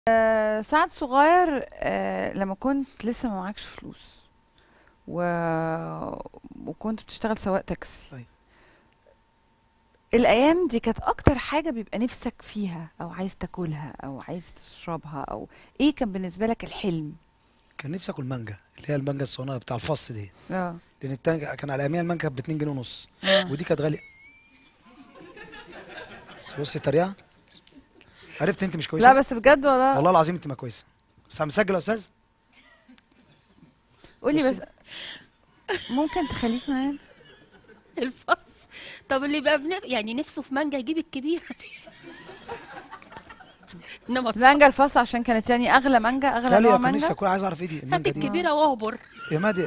آه، سعد صغير آه، لما كنت لسه ما معكش فلوس و... وكنت بتشتغل سواق تاكسي أيوة. الايام دي كانت اكتر حاجة بيبقى نفسك فيها او عايز تاكلها او عايز تشربها او ايه كان بالنسبة لك الحلم كان نفسي اكل مانجا اللي هي المانجا الصغيره بتاع الفص دي اه لان التاني كان على اياميها المانجا ب 2 جنيه ونص آه. ودي كانت غاليه بص التريقه عرفت انت مش كويسه لا بس بجد والله والله العظيم انت ما كويسه بس مسجل يا استاذ قولي بصي. بس ممكن تخليك معايا الفص طب اللي بقى بنف... يعني نفسه في مانجا يجيب الكبيرة دي انما مانجا الفص عشان كانت يعني اغلى مانجا اغلى غاليه نوع كان نفسي مانجا اكل عايز اعرف ايه دي هات المانجا دي الكبيرة واعبر يا مادي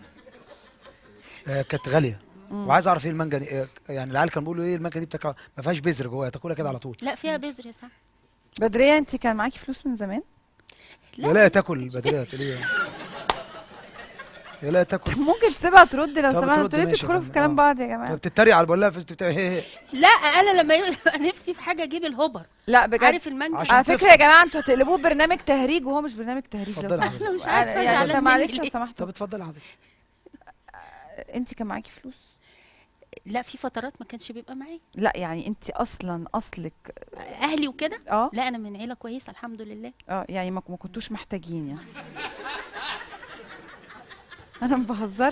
آه كانت غاليه وعايز اعرف ايه المانجا دي آه يعني العيال كانوا بيقولوا ايه المانجا دي بتاكل ما فيهاش بذر جواها تاكلها كده على طول لا فيها بذر يا سعد بدرية انت كان معاكي فلوس من زمان يا لا تاكل بدريه تقول ايه يا لا تاكل ممكن تسيبها ترد لو طب سمحت ترد انتوا ليه ماشي يا بتدخلوا في فندم. كلام آه. بعض يا طب جماعة بتتريق على بقول لها في- بتاع هي هي لا انا لما يبقى نفسي في حاجة اجيب الهوبر لا بجد عارف المانجا عشان على فكرة تفصل. يا جماعة انتوا هتقلبوه برنامج تهريج وهو مش برنامج تهريج لو اتفضلي سمحت انا مش عارفة يعني زعلان انت مني معلش لو ليه سمحت طب اتفضلي حضرتك انت كان معاكي فلوس لا في فترات ما كانش بيبقى معايا لا يعني انت اصلا اصلك اهلي وكده اه لا انا من عيلة كويسة الحمد لله اه يعني ما ما كنتوش محتاجين يعني انا ما بهزرش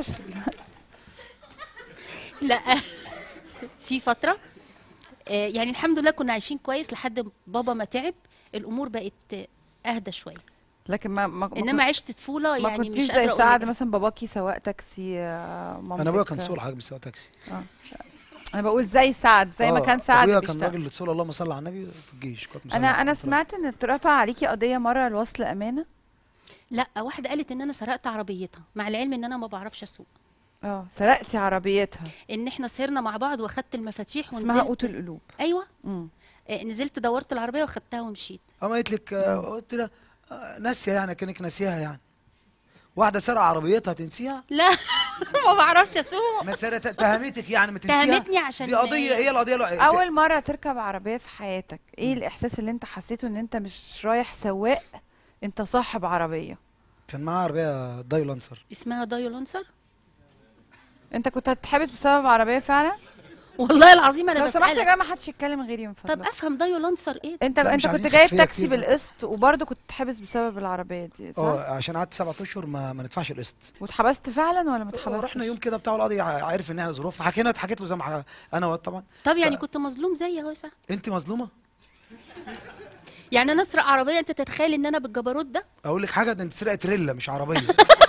لا في فترة آه، يعني الحمد لله كنا عايشين كويس لحد بابا ما تعب الامور بقت آه، اهدى شوية لكن ما ما ما انما عشت طفولة كنت- ما يعني كنتيش مش زي قادرة اقول سعد لك. مثلا باباكي سواق تاكسي آه، مامتك انا ابويا كان سوق حاجه بيسوق تاكسي انا بقول زي سعد زي ما آه، كان سعد ابويا كان بيشتغل راجل سول اللهم صل على النبي في الجيش كنت مسلح انا انا كنت راجل. سمعت ان اترفع عليكي قضيه مره لوصل امانه لا واحدة قالت ان انا سرقت عربيتها مع العلم ان انا ما بعرفش اسوق اه سرقتي عربيتها ان احنا سهرنا مع بعض واخدت المفاتيح اسمها ونزلت قوت القلوب ايوه امم آه، نزلت دورت العربيه واخدتها ومشيت اما قالت لك آه، قلت لها آه، ناسيه يعني كانك ناسيها يعني واحده سرق عربيتها تنسيها لا ما بعرفش اسوق ما سرقت تهمتك يعني ما تنسيها تهمتني عشان دي قضيه هي القضيه الو- اول مره تركب عربيه في حياتك ايه الاحساس اللي انت حسيته ان انت مش رايح سواق انت صاحب عربيه كان معاها عربيه دايلانسر اسمها دايولونسر انت كنت هتتحبس بسبب عربيه فعلا والله العظيم انا لو سمحت يا بسالك جماعه ما حدش يتكلم غيري من طب فضلك افهم دايولونسر ايه انت لا، انت مش كنت عايزين جايب خلفية تاكسي كتير بقى. بالقسط وبرضه كنت تتحبس بسبب العربيه دي صح اه عشان قعدت سبعة اشهر ما ما ندفعش القسط واتحبست فعلا ولا ما اتحبستش رحنا يوم كده بتاع القاضي ع- عارف ان احنا ظروف حكينا حكيت له زي ما ح- انا واد طبعا طب يعني ف- كنت مظلوم زي اهو يا سعد انت مظلومه يعني انا اسرق عربيه انت تتخيل ان انا بالجبروت ده اقول لك حاجه ده انت سرقت ريلا مش عربيه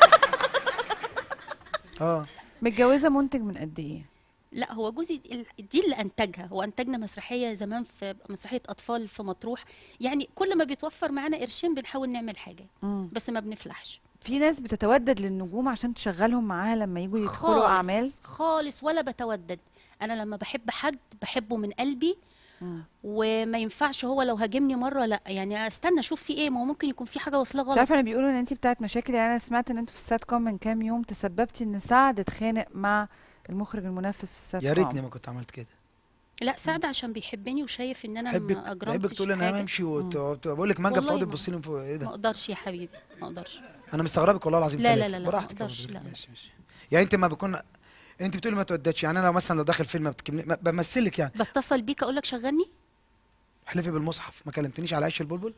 اه متجوزه منتج من قد ايه لا هو جوزي ال- دي اللي انتجها هو انتجنا مسرحيه زمان في مسرحيه اطفال في مطروح يعني كل ما بيتوفر معانا قرشين بنحاول نعمل حاجه مم. بس ما بنفلحش في ناس بتتودد للنجوم عشان تشغلهم معاها لما يجوا يدخلوا خالص اعمال خالص ولا بتودد انا لما بحب حد بحبه من قلبي مم. وما ينفعش هو لو هاجمني مره لا يعني استنى اشوف في ايه ما هو ممكن يكون في حاجه واصله مش غلط عارفه انا بيقولوا ان انت بتاعت مشاكل يعني انا سمعت ان انتوا في السات كوم من كام يوم تسببتي ان سعد اتخانق مع المخرج المنافس في السات يا كوم ريتني ما كنت عملت كده لا سعد عشان بيحبني وشايف ان انا احبك ما احبك اجرمتش تقول انا حاجة. همشي وبقول لك مانجا والله بتقعدي ما- تبصي لي فوق ايه ما ده اقدرش يا حبيبي ما اقدرش انا مستغربك والله العظيم لا، لا، تلاتة. لا، لا، براحتك ما يا أقدرش، بدر. لا. ماشي ماشي يعني انت ما بكون انت بتقولي ما تودتش يعني انا لو مثلا لو داخل فيلم ما بتكمل... ما بمثلك يعني بتصل بيك اقول لك شغلني احلفي بالمصحف ما كلمتنيش على عيش البلبل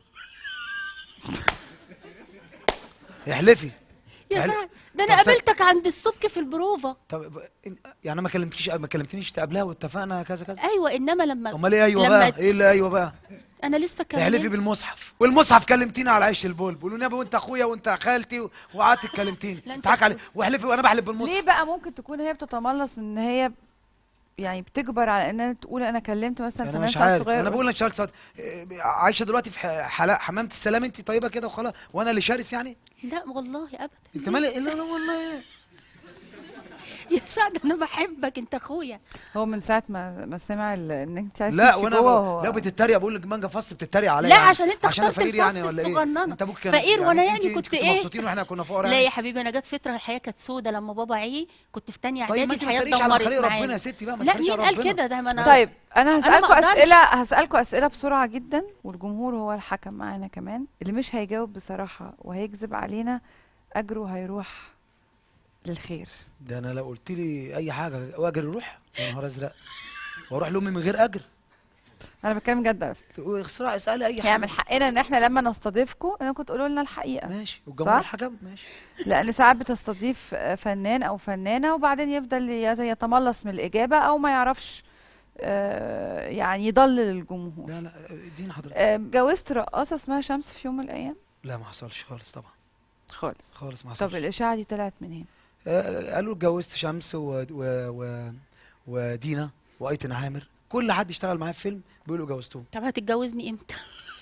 احلفي يا يعني- سعد ده طب انا سعد- قابلتك عند السبك في البروفا طب إن- يعني ما كلمتكيش ما كلمتنيش قبلها واتفقنا كذا كذا ايوه انما لما امال ايه ايوه لما بقى ايه اللي ايوه بقى انا لسه احلفي كلمت بالمصحف والمصحف كلمتيني على عيش البلبل والنبي وانت اخويا وانت خالتي وقعدت تكلمتيني لا، أنت تضحك علي أخويا. واحلفي وانا بحلف بالمصحف ليه بقى ممكن تكون هي بتتملص من ان هي يعني بتجبر على ان تقول انا كلمت مثلا انا فنان مش سعد عارف صغير انا بقول انا اشتغلت ساعات إيه، عايشه دلوقتي في ح- حلا- حمامه السلام انت طيبه كده وخلاص وانا اللي شارس يعني لا والله ابدا انت مالك لا لا والله يا سعد انا بحبك انت اخويا هو من ساعه ما ما سمع ال- ان انت عايز لا تمشي وانا جوه ب... هو لو بتتريق بقول لك مانجا فص بتتريق عليا لا يعني. عشان انت عشان أنا اخترت فقير يعني الفص ولا ايه الصغننة. انت ابوك كان فقير وأنا يعني انت- كنت كنتوا إيه؟ مبسوطين واحنا كنا فقراء لا يعني يا حبيبي انا جت فتره الحياه كانت سودة لما بابا عي كنت في تانية طيب ما اعدادي انت ما الحياه تتريقش على اتدمرت خليق ربنا معانا يا ستي بقى ما لا تتريقش مين على قال ربنا كده ده ما انا طيب انا ما هسالكم أقدرش. اسئله هسالكم اسئله بسرعه جدا والجمهور هو الحكم معانا كمان اللي مش هيجاوب بصراحه وهيكذب علينا اجره هيروح للخير ده انا لو قلت لي اي حاجه واجري روح يا نهار ازرق واروح لامي من غير اجر انا بتكلم جد على فكره تقول اخسرها اسالي اي يعني حاجه من حقنا ان احنا لما نستضيفكم انكم تقولوا لنا الحقيقه ماشي والجمهور صح؟ الحكم ماشي لان ساعات بتستضيف فنان او فنانه وبعدين يفضل يت- يتملص من الاجابه او ما يعرفش آه، يعني يضلل الجمهور لا لا اديني حضرتك آه، جوزت رقاصه اسمها شمس في يوم من الايام لا ما حصلش خالص طبعا خالص خالص ما طب حصلش الاشاعه دي طلعت منين آه، قالوا اتجوزت شمس و... و... و... ودينا وايتن عامر كل حد اشتغل معايا في فيلم بيقولوا جوزتهم طب هتتجوزني امتى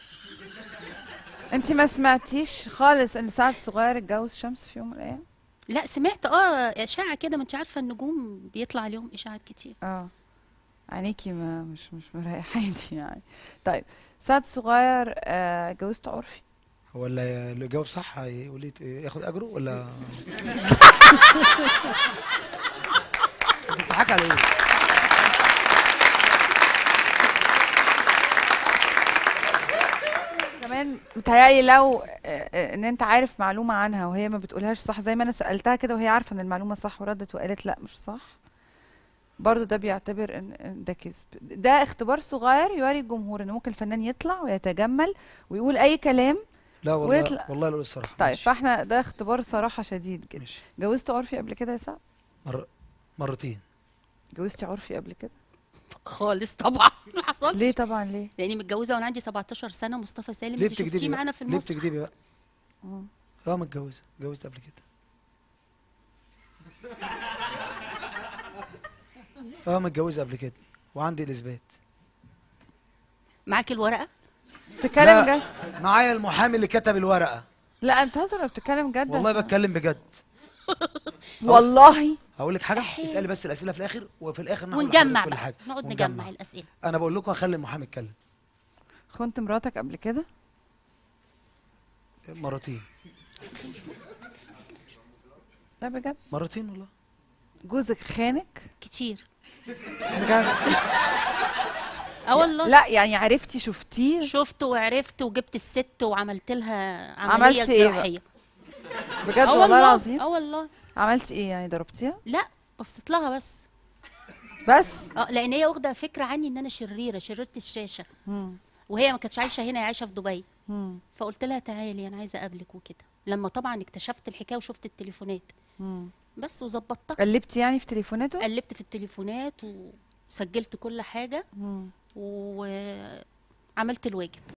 انت ما سمعتيش خالص ان سعد صغير اتجوز شمس في يوم من الايام لا سمعت اه اشاعه كده ما انت عارفه النجوم بيطلع عليهم اشاعات كتير اه عينيكي ما مش مش مريحاني يعني طيب سعد صغير آه، اتجوزت عرفي ولا اللي جاوب صح يقول لي ياخد اجره ولا انت بتضحك على ايه؟ كمان متهيألي لو آه، آه، ان انت عارف معلومة عنها وهي ما بتقولهاش صح زي ما انا سألتها كده وهي عارفة ان المعلومة صح وردت وقالت لا مش صح برضو ده بيعتبر ان إن ده كذب ده اختبار صغير يوري الجمهور ان ممكن الفنان يطلع ويتجمل ويقول اي كلام لا والله ويطلع. والله لا اقول الصراحه طيب ماشي. فاحنا ده اختبار صراحة شديد جدا ماشي جوزت عرفي قبل كده يا سعد مر... مرتين جوزتي عرفي قبل كده خالص طبعا ما حصلش ليه طبعا ليه لاني متجوزه وانا عندي 17 سنه مصطفى سالم ليه اللي شفتيه بتكدبي معانا بقى؟ في ليه المسرح بتكدبي بقى؟ مم. اه متجوزه اتجوزت قبل كده اه متجوزه قبل كده وعندي الاثبات معاك الورقه بتتكلم لا. جد معايا المحامي اللي كتب الورقه لا انت بتهزر ولا بتتكلم جد والله عشان- بتكلم بجد والله هقول لك حاجه أحيي. اسالي بس الاسئله في الاخر وفي الاخر نقول لحضرتك ونجمع كل بقى حاجه نقعد ونجمع. نجمع الاسئله انا بقول لكم هخلي المحامي يتكلم خنت مراتك قبل كده مرتين لا بجد مرتين والله جوزك خانك كتير بجد اه والله لا يعني عرفتي شفتيه شفت وعرفت وجبت الست وعملت لها عملتي عمليه إيه بقى؟ جراحيه بجد اه والله العظيم اه والله عملتي ايه يعني ضربتيها لا بصيت لها بس بس اه لان هي واخده فكره عني ان انا شريره شريره الشاشه مم. وهي ما كانتش عايشه هنا هي عايشه في دبي مم. فقلت لها تعالي انا عايزه اقابلك وكده لما طبعا اكتشفت الحكايه وشفت التليفونات مم. بس وظبطتها قلبتي يعني في تليفوناته قلبت في التليفونات وسجلت كل حاجه مم. وعملت الواجب